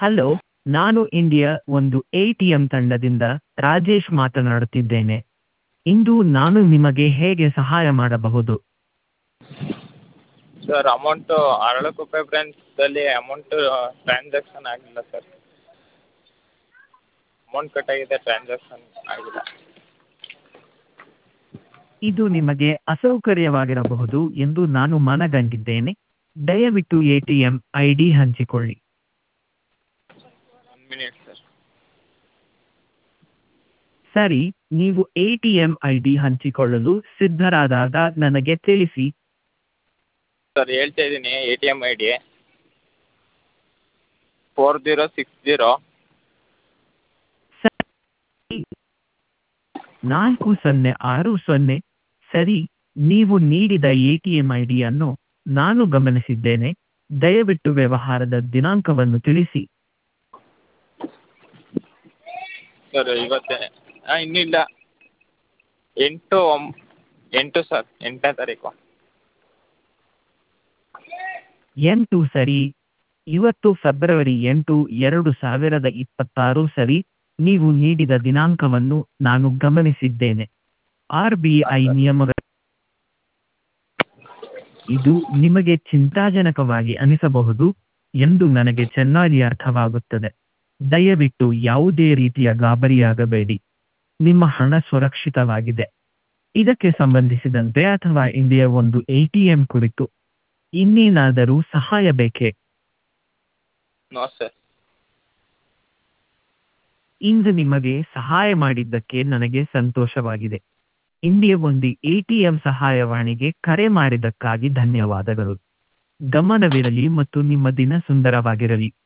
hello ನಾನು India ಒಂದು A T M ತಂಡದಿಂದ ರಾಜೇಶ್ ಮಾತನಾಡುತ್ತಿದ್ದೇನೆ ಇಂದು ನಾನು ನಿಮಗೆ ಹೇಗೆ ಸಹಾಯ ಮಾಡಬಹುದು ಸರ್ ಅಮೌಂಟು ಅರಳಕುಪ್ಪೆ ಬ್ರಾಂಚಲ್ಲಿ ಅಮೌಂಟು ಟ್ರಾನ್ಸಾಕ್ಷನ್ ಆಗಿಲ್ಲ ಸರ್ ಅಮೌಂಟ್ ಕಟ್ಟಾಗಿದೆ ಟ್ರಾನ್ಸಾಕ್ಷನ್ ಆಗಿಲ್ಲ ಇದು ನಿಮಗೆ ಅಸೌಕರ್ಯವಾಗಿರಬಹುದು ಎಂದು ನಾನು ಮನಗಂಡಿದ್ದೇನೆ ದಯವಿಟ್ಟು A T M I D ಹಂಚಿಕೊಳ್ಳಿ ಒನ್ ಮಿನಿಟ್ ಸರ್ ಸರಿ ನೀವು A T M I D ಹಂಚಿಕೊಳ್ಳಲು ಸಿದ್ಧರಾದಾಗ ನನಗೆ ತಿಳಿಸಿ ಸರ್ ಹೇಳ್ತಾ ಇದ್ದೀನಿ A T M I D four zero six zero ನಾಲ್ಕು ಸೊನ್ನೆ ಆರು ಸೊನ್ನೆ ಸರಿ ನೀವು ನೀಡಿದ ಎ ಟಿ ಎಂ ಐ ಡಿಯನ್ನು ನಾನು ಗಮನಿಸಿದ್ದೇನೆ ದಯವಿಟ್ಟು ವ್ಯವಹಾರದ ದಿನಾಂಕವನ್ನು ತಿಳಿಸಿ ಸರ್ ಇವತ್ತೇ ಹಾಂ ಇನ್ನಿಲ್ಲ ಎಂಟು ಒಮ್ ಎಂಟು ಸರ್ ಎಂಟನೇ ತಾರೀಕು ಎಂಟು ಸರಿ ಇವತ್ತು ಫೆಬ್ರವರಿ ಎಂಟು ಎರಡು ಸಾವಿರದ ಇಪ್ಪತ್ತಾರು ಸರಿ ನೀವು ನೀಡಿದ ದಿನಾಂಕವನ್ನು ನಾನು ಗಮನಿಸಿದ್ದೇನೆ ಆರ್ ಬಿ ಐ ನಿಯಮಗಳ ಇದು ನಿಮಗೆ ಚಿಂತಾಜನಕವಾಗಿ ಅನಿಸಬಹುದು ಎಂದು ನನಗೆ ಚೆನ್ನಾಗಿ ಅರ್ಥವಾಗುತ್ತದೆ ದಯವಿಟ್ಟು ಯಾವುದೇ ರೀತಿಯ ಗಾಬರಿಯಾಗಬೇಡಿ ನಿಮ್ಮ ಹಣ ಸುರಕ್ಷಿತವಾಗಿದೆ ಇದಕ್ಕೆ ಸಂಬಂಧಿಸಿದಂತೆ ಅಥವಾ ಇಂಡಿಯಾ ಒಂದು ಎ ಟಿ ಎಂ ಕುರಿತು ಇನ್ನೇನಾದರೂ ಸಹಾಯ ಬೇಕೇ ನೋ ಸರ್ ಇಂದು ನಿಮಗೆ ಸಹಾಯ ಮಾಡಿದ್ದಕ್ಕೆ ನನಗೆ ಸಂತೋಷವಾಗಿದೆ ಇಂಡಿಯಾ ಒಂದು ಎ ಟಿ ಎಂ ಸಹಾಯವಾಣಿಗೆ ಕರೆ ಮಾಡಿದ್ದಕ್ಕಾಗಿ ಧನ್ಯವಾದಗಳು ಗಮನವಿರಲಿ ಮತ್ತು ನಿಮ್ಮ ದಿನ ಸುಂದರವಾಗಿರಲಿ